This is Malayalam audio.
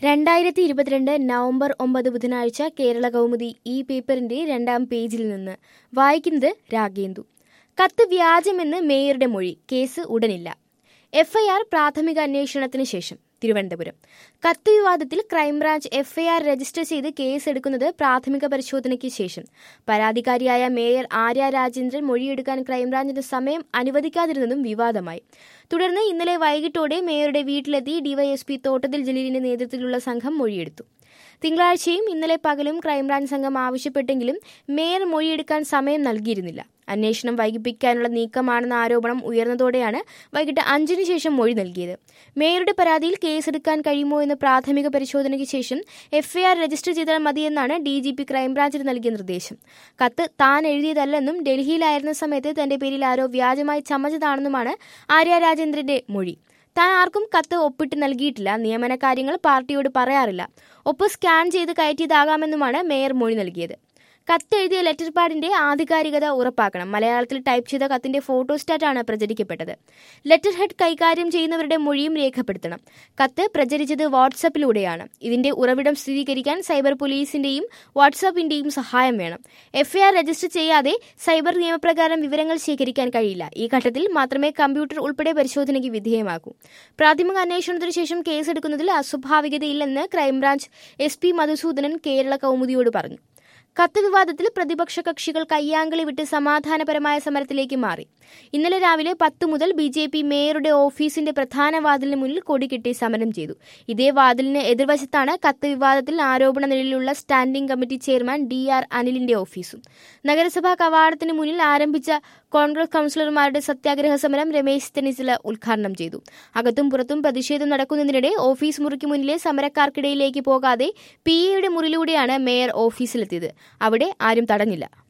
രണ്ടായിരത്തി ഇരുപത്തിരണ്ട് നവംബർ ഒമ്പത് ബുധനാഴ്ച കേരള കൗമുദി ഈ പേപ്പറിന്റെ രണ്ടാം പേജിൽ നിന്ന് വായിക്കുന്നത് രാഗേന്ദു കത്ത് വ്യാജമെന്ന് മേയറുടെ മൊഴി കേസ് ഉടനില്ല എഫ്ഐആർ പ്രാഥമിക അന്വേഷണത്തിന് ശേഷം തിരുവനന്തപുരം കത്ത് വിവാദത്തിൽ ക്രൈംബ്രാഞ്ച് എഫ്ഐആർ രജിസ്റ്റർ ചെയ്ത് കേസെടുക്കുന്നത് പ്രാഥമിക പരിശോധനയ്ക്ക് ശേഷം പരാതിക്കാരിയായ മേയർ ആര്യ രാജേന്ദ്രൻ മൊഴിയെടുക്കാൻ ക്രൈംബ്രാഞ്ചിന് സമയം അനുവദിക്കാതിരുന്നതും വിവാദമായി തുടർന്ന് ഇന്നലെ വൈകിട്ടോടെ മേയറുടെ വീട്ടിലെത്തി ഡിവൈഎസ്പി തോട്ടത്തിൽ ജലീലിന്റെ നേതൃത്വത്തിലുള്ള സംഘം മൊഴിയെടുത്തു തിങ്കളാഴ്ചയും ഇന്നലെ പകലും ക്രൈംബ്രാഞ്ച് സംഘം ആവശ്യപ്പെട്ടെങ്കിലും മേയർ മൊഴിയെടുക്കാൻ സമയം നൽകിയിരുന്നില്ല അന്വേഷണം വൈകിപ്പിക്കാനുള്ള നീക്കമാണെന്ന ആരോപണം ഉയർന്നതോടെയാണ് വൈകിട്ട് അഞ്ചിന് ശേഷം മൊഴി നൽകിയത് മേയറുടെ പരാതിയിൽ കേസെടുക്കാൻ കഴിയുമോ എന്ന് പ്രാഥമിക പരിശോധനയ്ക്ക് ശേഷം എഫ്ഐആർ രജിസ്റ്റർ ചെയ്താൽ മതിയെന്നാണ് ഡി ജി പി ക്രൈംബ്രാഞ്ചിന് നൽകിയ നിർദ്ദേശം കത്ത് താൻ എഴുതിയതല്ലെന്നും ഡൽഹിയിലായിരുന്ന സമയത്ത് തന്റെ പേരിൽ ആരോ വ്യാജമായി ചമച്ചതാണെന്നുമാണ് ആര്യ രാജേന്ദ്രന്റെ മൊഴി താൻ ആർക്കും കത്ത് ഒപ്പിട്ട് നൽകിയിട്ടില്ല നിയമന കാര്യങ്ങൾ പാർട്ടിയോട് പറയാറില്ല ഒപ്പ് സ്കാൻ ചെയ്ത് കയറ്റിയതാകാമെന്നുമാണ് മേയർ മൊഴി നൽകിയത് കത്ത് എഴുതിയ ലെറ്റർ പാഡിന്റെ ആധികാരികത ഉറപ്പാക്കണം മലയാളത്തിൽ ടൈപ്പ് ചെയ്ത കത്തിന്റെ ഫോട്ടോസ്റ്റാറ്റാണ് പ്രചരിക്കപ്പെട്ടത് ലെറ്റർ ഹെഡ് കൈകാര്യം ചെയ്യുന്നവരുടെ മൊഴിയും രേഖപ്പെടുത്തണം കത്ത് പ്രചരിച്ചത് വാട്സപ്പിലൂടെയാണ് ഇതിന്റെ ഉറവിടം സ്ഥിരീകരിക്കാൻ സൈബർ പോലീസിന്റെയും വാട്സാപ്പിന്റെയും സഹായം വേണം എഫ്ഐആർ രജിസ്റ്റർ ചെയ്യാതെ സൈബർ നിയമപ്രകാരം വിവരങ്ങൾ ശേഖരിക്കാൻ കഴിയില്ല ഈ ഘട്ടത്തിൽ മാത്രമേ കമ്പ്യൂട്ടർ ഉൾപ്പെടെ പരിശോധനയ്ക്ക് വിധേയമാകൂ പ്രാഥമിക അന്വേഷണത്തിനു ശേഷം കേസെടുക്കുന്നതിൽ അസ്വാഭാവികതയില്ലെന്ന് crime branch S P Madhusoodanan Kerala കൗമുദിയോട് പറഞ്ഞു കത്ത് വിവാദത്തിൽ പ്രതിപക്ഷ കക്ഷികൾ കയ്യാങ്കളി വിട്ട് സമാധാനപരമായ സമരത്തിലേക്ക് മാറി ഇന്നലെ രാവിലെ പത്ത് മുതൽ ബി ജെ പി മേയറുടെ ഓഫീസിന്റെ പ്രധാന വാതിലിന് മുന്നിൽ കൊടികെട്ടി സമരം ചെയ്തു ഇതേ വാതിലിന് എതിർവശത്താണ് കത്ത് വിവാദത്തിൽ ആരോപണ നിലയിലുള്ള standing committee chairman D R അനിലിന്റെ ഓഫീസും നഗരസഭാ കവാടത്തിന് മുന്നിൽ ആരംഭിച്ച കോൺഗ്രസ് കൌൺസിലർമാരുടെ സത്യാഗ്രഹ സമരം രമേശ് ചെന്നിത്തല ഉദ്ഘാടനം ചെയ്തു അകത്തും പുറത്തും പ്രതിഷേധം നടക്കുന്നതിനിടെ ഓഫീസ് മുറിക്ക് മുന്നിലെ സമരക്കാർക്കിടയിലേക്ക് പോകാതെ പി എയുടെ മുറിയിലൂടെയാണ് മേയർ ഓഫീസിലെത്തിയത് അവിടെ ആരും തടഞ്ഞില്ല